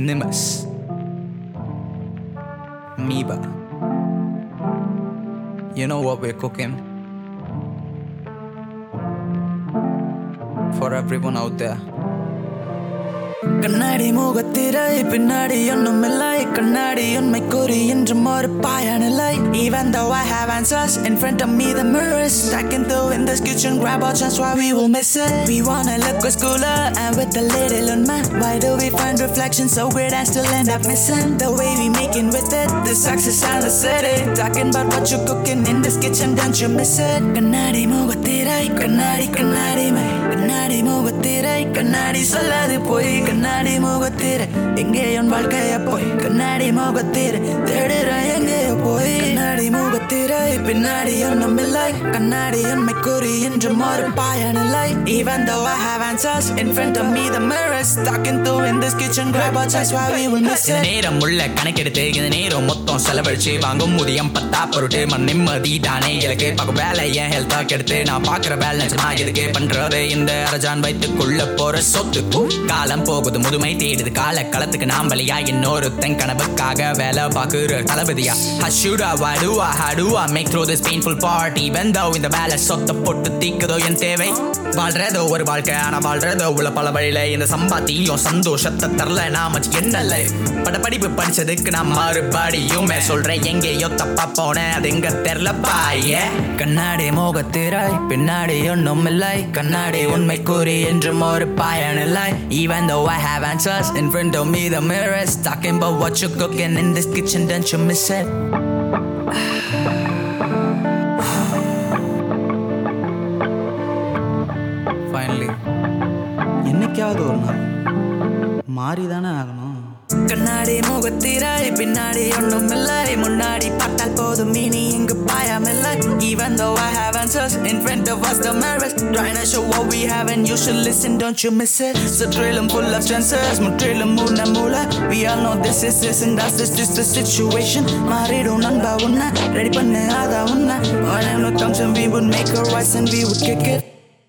Nimbus. Amoeba. You know what we're cooking? For everyone out there. கண்ணாடி முகத்திரை பின்னாடி ஒன்றும் இல்லை கண்ணாடி உண்மை கூறி என்றும் ஒரு பயனில்லை Even though I have answers in front of me the mirror is stacking through in this kitchen grab our chance why we will miss it We wanna look good cooler and with a little unma Why do we find reflection so weird and still end up missing The way we making with it the success and the city Talking about what you cooking in this kitchen don't you miss it கண்ணாடி முகத்திரை கண்ணாடி கண்ணாடி my கண்ணாடி முகத்திரை கண்ணாடி சொல்லாது போய் கண்ணாடி முகத்திரை எங்கே என் வாழ்க்கைய போய் கண்ணாடி முகத்திரை தேடுற எங்கேயோ போய் கண்ணாடி முகத்திரை பின்னாடி ஒன்றும் இல்லை கண்ணாடி உண்மை கூறி என்றும் ஒரு பயனில்லை Even though I have answers in front of me the mirror is talking through in this kitchen grab our chance why we will miss இந்த it நேரம் உள்ள கணக்கெடுத்து இந்த நேரம் மொத்தம் செலவழிச்சு வாங்கும் ஊதியம் பத்தா பொருட்டு மண் நிம்மதி தானே எனக்கு பார்க்கும் வேலை என் ஹெல்த்தா கெடுத்து நான் பாக்குற பேலன்ஸ் நான் எதுக்கு பண்றது இந்த அரஜான் வைத்துக்குள்ள போற சொத்து காலம் போகுது முதுமை தேடுது கால களத்துக்கு நாம் வழியா இன்னொருத்தன் கனவுக்காக வேலை பாக்குற தளபதியா ஹஷூடா வாடுவா ஹடுவா make through this painful part even though இந்த வேலை சொத்த போட்டு தீக்குதோ என் தேவை வாழ்றதோ ஒரு வாழ்க்கை ஆனா வாழ்றதோ உள்ள பல வழியில இந்த சம்பாத்தியும் சந்தோஷத்தை தரல நாம என்னல்ல பட படிப்பு படிச்சதுக்கு நான் மறுபடியுமே சொல்றேன் எங்கேயோ தப்பா போனேன் அது எங்க தெரியல பாய கண்ணாடி முகத்திரை பின்னாடி ஒன்றும் இல்லை கண்ணாடி உண்மை கூறி என்றும் ஒரு பயனில்லை Even though I have answers in front of me the mirror is talking about what you're cooking in this kitchen don't you miss it finally என்னைக்காவது ஒரு நாள் மாறி தானே ஆகணும் கண்ணாடி முகத்திரை பின்னாடி ஒன்றும் இல்லை முன்னாடி பார்த்தால் போதும் இனி இங்கு பயமில்லை Even though I have answers in front of us the mirrors Trying to show what we have and you should listen don't you miss it சுற்றிலும் full of chances முற்றிலும் மூல மூல We all know this is this and that's this is the situation மாறிடும் நண்பா உன்ன ready பண்ணு அதான் உன்ன When I'm not we would make a rise and we would kick it